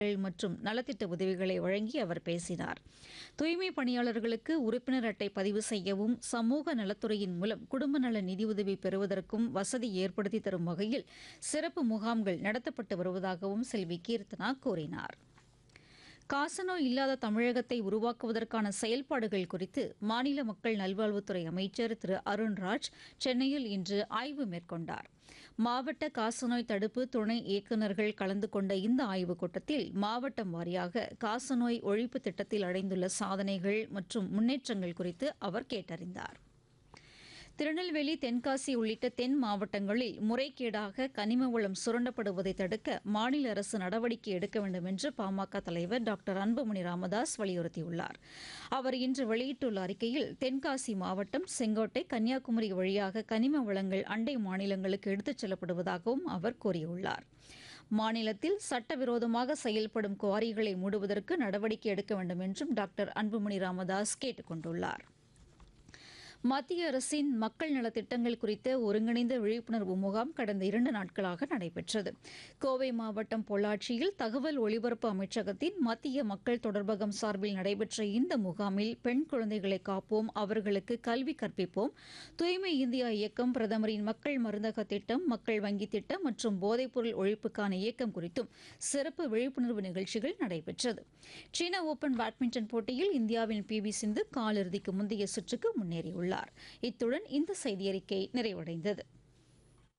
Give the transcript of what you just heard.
மற்றும் நலத்திட்ட உதவிகளை வழங்கி அவர் பேசினார் தூய்மை பணியாளர்களுக்கு உறுப்பினர் அட்டை பதிவு செய்யவும் சமூக நலத்துறையின் மூலம் குடும்ப நல நிதியுதவி பெறுவதற்கும் வசதி ஏற்படுத்தி தரும் வகையில் சிறப்பு முகாம்கள் நடத்தப்பட்டு வருவதாகவும் செல்வி கீர்த்தனா கூறினார் காசநோய் இல்லாத தமிழகத்தை உருவாக்குவதற்கான செயல்பாடுகள் குறித்து மாநில மக்கள் நல்வாழ்வுத்துறை அமைச்சர் திரு அருண்ராஜ் சென்னையில் இன்று ஆய்வு மேற்கொண்டார் மாவட்ட காசநோய் தடுப்பு துணை இயக்குநர்கள் கலந்து கொண்ட இந்த ஆய்வுக் கூட்டத்தில் மாவட்டம் வாரியாக காசநோய் ஒழிப்பு திட்டத்தில் அடைந்துள்ள சாதனைகள் மற்றும் முன்னேற்றங்கள் குறித்து அவர் கேட்டறிந்தார் திருநெல்வேலி தென்காசி உள்ளிட்ட தென் மாவட்டங்களில் முறைகேடாக கனிம வளம் சுரண்டப்படுவதை தடுக்க மாநில அரசு நடவடிக்கை எடுக்க வேண்டும் என்று பாமக தலைவர் டாக்டர் அன்புமணி ராமதாஸ் வலியுறுத்தியுள்ளார் அவர் இன்று வெளியிட்டுள்ள அறிக்கையில் தென்காசி மாவட்டம் செங்கோட்டை கன்னியாகுமரி வழியாக கனிம வளங்கள் அண்டை மாநிலங்களுக்கு எடுத்துச் செல்லப்படுவதாகவும் அவர் கூறியுள்ளார் மாநிலத்தில் சட்டவிரோதமாக செயல்படும் குவாரிகளை மூடுவதற்கு நடவடிக்கை எடுக்க வேண்டும் என்றும் டாக்டர் அன்புமணி ராமதாஸ் கேட்டுக் கொண்டுள்ளார் மத்திய அரசின் மக்கள் நலத்திட்டங்கள் குறித்த ஒருங்கிணைந்த விழிப்புணர்வு முகாம் கடந்த இரண்டு நாட்களாக நடைபெற்றது கோவை மாவட்டம் பொள்ளாச்சியில் தகவல் ஒலிபரப்பு அமைச்சகத்தின் மத்திய மக்கள் தொடர்பகம் சார்பில் நடைபெற்ற இந்த முகாமில் பெண் குழந்தைகளை காப்போம் அவர்களுக்கு கல்வி கற்பிப்போம் தூய்மை இந்தியா இயக்கம் பிரதமரின் மக்கள் மருந்தக திட்டம் மக்கள் வங்கி திட்டம் மற்றும் போதைப்பொருள் ஒழிப்புக்கான இயக்கம் குறித்தும் சிறப்பு விழிப்புணர்வு நிகழ்ச்சிகள் நடைபெற்றது சீன ஓபன் பேட்மிண்டன் போட்டியில் இந்தியாவின் பி வி சிந்து காலிறுதிக்கு முந்தைய சுற்றுக்கு முன்னேறியுள்ளார் இத்துடன் இந்த செய்தியறிக்கை நிறைவடைந்தது